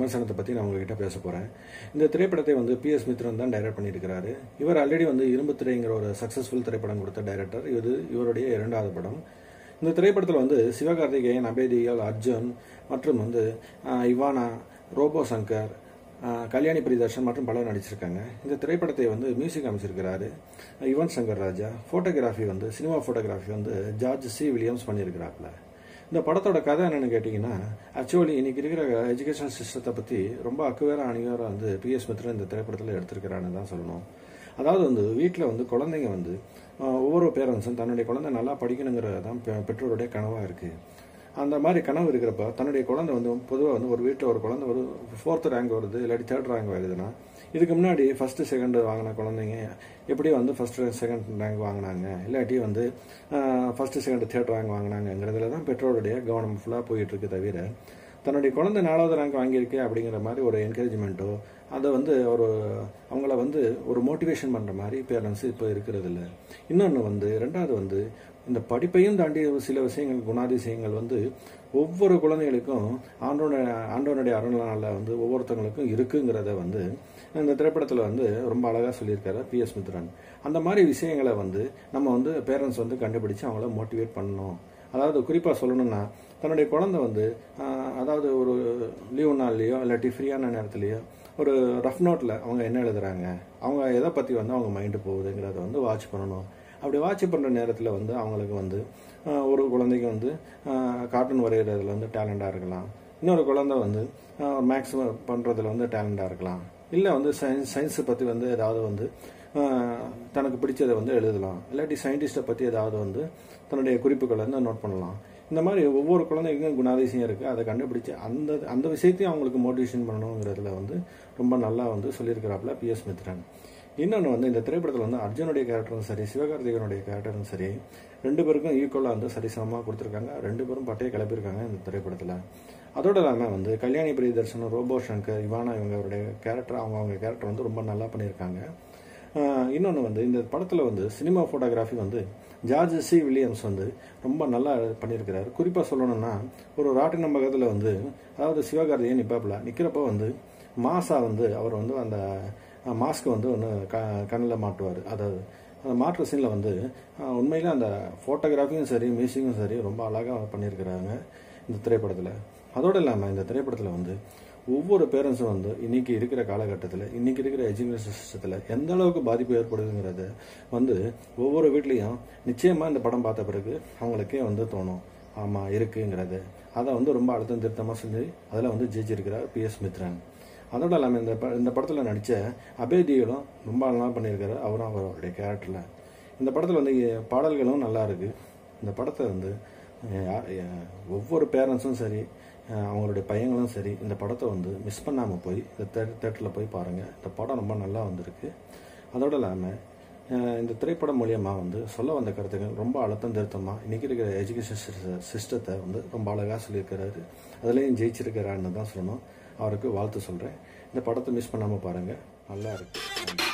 விமர்சனத்தை பற்றி நான் உங்ககிட்ட பேச போகிறேன் இந்த திரைப்படத்தை வந்து பி எஸ் மித்ரன் தான் டைரக்ட் பண்ணியிருக்கிறாரு இவர் ஆல்ரெடி வந்து இரும்பு திரைங்கிற ஒரு சக்ஸஸ்ஃபுல் திரைப்படம் கொடுத்த டைரக்டர் இது இவருடைய இரண்டாவது படம் இந்த திரைப்படத்தில் வந்து சிவகார்த்திகேயன் அபேதியல் அர்ஜுன் மற்றும் வந்து ஆஹ், இவானா ரோபோ சங்கர் ஆஹ், கல்யாணி பிரியதர்ஷன் மற்றும் பலர் நடிச்சிருக்காங்க இந்த திரைப்படத்தை வந்து மியூசிக் அமைச்சிருக்கிறாரு யுவன் சங்கர் ராஜா ஃபோட்டோகிராஃபி வந்து சினிமா ஃபோட்டோகிராஃபி வந்து ஜார்ஜ் சி வில்லியம்ஸ் பண்ணியிருக்கிறாப்புல இந்த படத்தோட கதை என்னன்னு கேட்டிங்கன்னா ஆக்சுவலி இன்னைக்கு இருக்கிற எஜுகேஷன் சிஸ்டத்தை பற்றி ரொம்ப அக்குவேர அணிவேர வந்து பிஎஸ் மித்ரன் இந்த திரைப்படத்தில் எடுத்திருக்கிறான்னு தான் சொல்லணும் அதாவது வந்து வீட்டில் வந்து குழந்தைங்க வந்து ஆஹ், ஒவ்வொரு பேரண்ட்ஸும் தன்னுடைய குழந்தை நல்லா படிக்கணுங்கிறது தான் பெ- பெற்றோருடைய கனவாக இருக்குது அந்த மாதிரி கனவு இருக்கிறப்ப தன்னுடைய குழந்தை வந்து பொதுவாக வந்து ஒரு வீட்டில் ஒரு குழந்தை ஒரு ஃபோர்த் ரேங்க் வருது இல்லாட்டி தேர்ட் ரேங்க் வருதுன்னா இதுக்கு முன்னாடி ஃபர்ஸ்ட் செகண்ட் வாங்கின குழந்தைங்க எப்படி வந்து ஃபர்ஸ்ட் செகண்ட் ரேங்க் வாங்கினாங்க இல்லாட்டி வந்து ஃபர்ஸ்ட் செகண்ட் தேர்ட் ரேங்க் வாங்கினாங்கிறதுல தான் பெற்றோருடைய கவனம் ஃபுல்லாக போயிட்டு இருக்கு தவிர தன்னுடைய குழந்தை நாலாவது ரேங்க் வாங்கியிருக்கு அப்படிங்கிற மாதிரி ஒரு என்கரேஜ்மெண்ட்டோ அதை வந்து ஒரு அவங்கள வந்து ஒரு மோட்டிவேஷன் பண்ணுற மாதிரி பேரண்ட்ஸ் இப்போ இருக்கிறது இல்லை இன்னொன்று வந்து ரெண்டாவது வந்து இந்த படிப்பையும் தாண்டி ஒரு சில விஷயங்கள் குணாதிசயங்கள் வந்து ஒவ்வொரு குழந்தைகளுக்கும் ஆண்டோட ஆண்டவனுடைய அருளால வந்து ஒவ்வொருத்தவங்களுக்கும் இருக்குங்கிறத வந்து இந்த திரைப்படத்தில் வந்து ரொம்ப அழகாக சொல்லியிருக்காரு பி எஸ் மித்ரன் அந்த மாதிரி விஷயங்களை வந்து நம்ம வந்து பேரண்ட்ஸ் வந்து கண்டுபிடிச்சு அவங்கள மோட்டிவேட் பண்ணணும் அதாவது குறிப்பாக சொல்லணும்னா தன்னுடைய குழந்தை வந்து ஆஹ், அதாவது ஒரு லீவு நாள்லையோ இல்லாட்டி ஃப்ரீயான நேரத்துலையோ ஒரு ரஃப் நோட்டில் அவங்க என்ன எழுதுறாங்க அவங்க எதை பற்றி வந்து அவங்க மைண்டு போகுதுங்கிறத வந்து வாட்ச் பண்ணணும் அப்படி வாட்ச் பண்ணுற நேரத்தில் வந்து அவங்களுக்கு வந்து ஆஹ், ஒரு குழந்தைக்கு வந்து கார்ட்டூன் வரைகிறதுல வந்து டேலண்டாக இருக்கலாம் இன்னொரு குழந்தை வந்து மேக்ஸ் பண்ணுறதுல வந்து டேலண்டாக இருக்கலாம் இல்லை வந்து சயின்ஸ் சயின்ஸை பற்றி வந்து ஏதாவது வந்து ஆஹ், தனக்கு பிடிச்சதை வந்து எழுதலாம் இல்லாட்டி சயின்டிஸ்ட்டை பற்றி ஏதாவது வந்து தன்னுடைய குறிப்புகளை வந்து நோட் பண்ணலாம் இந்த மாதிரி ஒவ்வொரு குழந்தைக்கும் குணாதிசயம் இருக்குது அதை கண்டுபிடிச்சு அந்த அந்த விஷயத்தையும் அவங்களுக்கு மோட்டிவேஷன் பண்ணணுங்கிறதுல வந்து ரொம்ப நல்லா வந்து சொல்லியிருக்கிறாப்புல பி எஸ் மித்ரன் இன்னொன்று வந்து இந்த திரைப்படத்தில் வந்து அர்ஜுனுடைய கேரக்டரும் சரி சிவகார்த்திகனுடைய கேரக்டரும் சரி ரெண்டு பேருக்கும் ஈக்குவலாக வந்து சரிசமமாக கொடுத்துருக்காங்க ரெண்டு பேரும் பட்டையை கிளப்பியிருக்காங்க இந்த திரைப்படத்தில் அதோட இல்லாமல் வந்து கல்யாணி பிரியதர்ஷன் ரோபோ சங்கர் இவானா இவங்களுடைய கேரக்டர் அவங்க அவங்க கேரக்டர் வந்து ரொம்ப நல்லா பண்ணியிருக்காங்க இன்னொன்று வந்து இந்த படத்தில் வந்து சினிமா ஃபோட்டோகிராஃபி வந்து ஜார்ஜ் சி வில்லியம்ஸ் வந்து ரொம்ப நல்லா பண்ணியிருக்கிறாரு குறிப்பாக சொல்லணும்னா ஒரு ராட்டினம் பக்கத்தில் வந்து அதாவது சிவகார்த்திகேயன் நிற்பாப்புல நிற்கிறப்ப வந்து மாசா வந்து அவர் வந்து அந்த மாஸ்க் வந்து ஒன்று க கண்ணில் மாட்டுவார் அதாவது அந்த மாட்டுற சீனில் வந்து அஹ், உண்மையிலே அந்த ஃபோட்டோகிராஃபியும் சரி மியூசிக்கும் சரி ரொம்ப அழகாக பண்ணியிருக்கிறாங்க இந்த திரைப்படத்தில் அதோடு இல்லாமல் இந்த திரைப்படத்தில் வந்து ஒவ்வொரு பேரண்ட்ஸும் வந்து இன்னைக்கு இருக்கிற காலகட்டத்தில் இன்னைக்கு இருக்கிற எஜுகேஷன் சிஸ்டத்தில் எந்த அளவுக்கு பாதிப்பு ஏற்படுதுங்கிறத வந்து ஒவ்வொரு வீட்லேயும் நிச்சயமாக இந்த படம் பார்த்த பிறகு அவங்களுக்கே வந்து தோணும் ஆமாம் இருக்குங்கிறது அதை வந்து ரொம்ப அழுத்தம் திருத்தமாக செஞ்சு அதில் வந்து ஜெயிச்சிருக்கிறார் பி எஸ் மித்ரன் அதோட இல்லாமல் இந்த ப- இந்த படத்தில் நடித்த அபேதிகளும் ரொம்ப நல்லா பண்ணியிருக்காரு அவரும் அவருடைய கேரக்டரில் இந்த படத்தில் வந்து இ- பாடல்களும் நல்லா இருக்கு இந்த படத்தை வந்து அஹ், யா- அஹ், ஒவ்வொரு பேரண்ட்ஸும் சரி அஹ், அவங்களுடைய பையங்களும் சரி இந்த படத்தை வந்து மிஸ் பண்ணாமல் போய் இந்த தேட்டரில் போய் பாருங்கள் இந்த படம் ரொம்ப நல்லா வந்திருக்கு அதோட இல்லாமல் அஹ், இந்த திரைப்படம் மூலியமாக வந்து சொல்ல வந்த கருத்துக்கள் ரொம்ப அழுத்தம் திருத்தமாக இன்றைக்கி இருக்கிற எஜுகேஷன் சிஸ்டத்தை வந்து ரொம்ப அழகாக சொல்லியிருக்கிறாரு அதுலேயும் ஜெயிச்சிருக்கிறாருன்னு தான் சொல்லணும் அவருக்கு வாழ்த்து சொல்கிறேன் இந்த படத்தை மிஸ் பண்ணாமல் பாருங்கள் நல்லா இருக்கு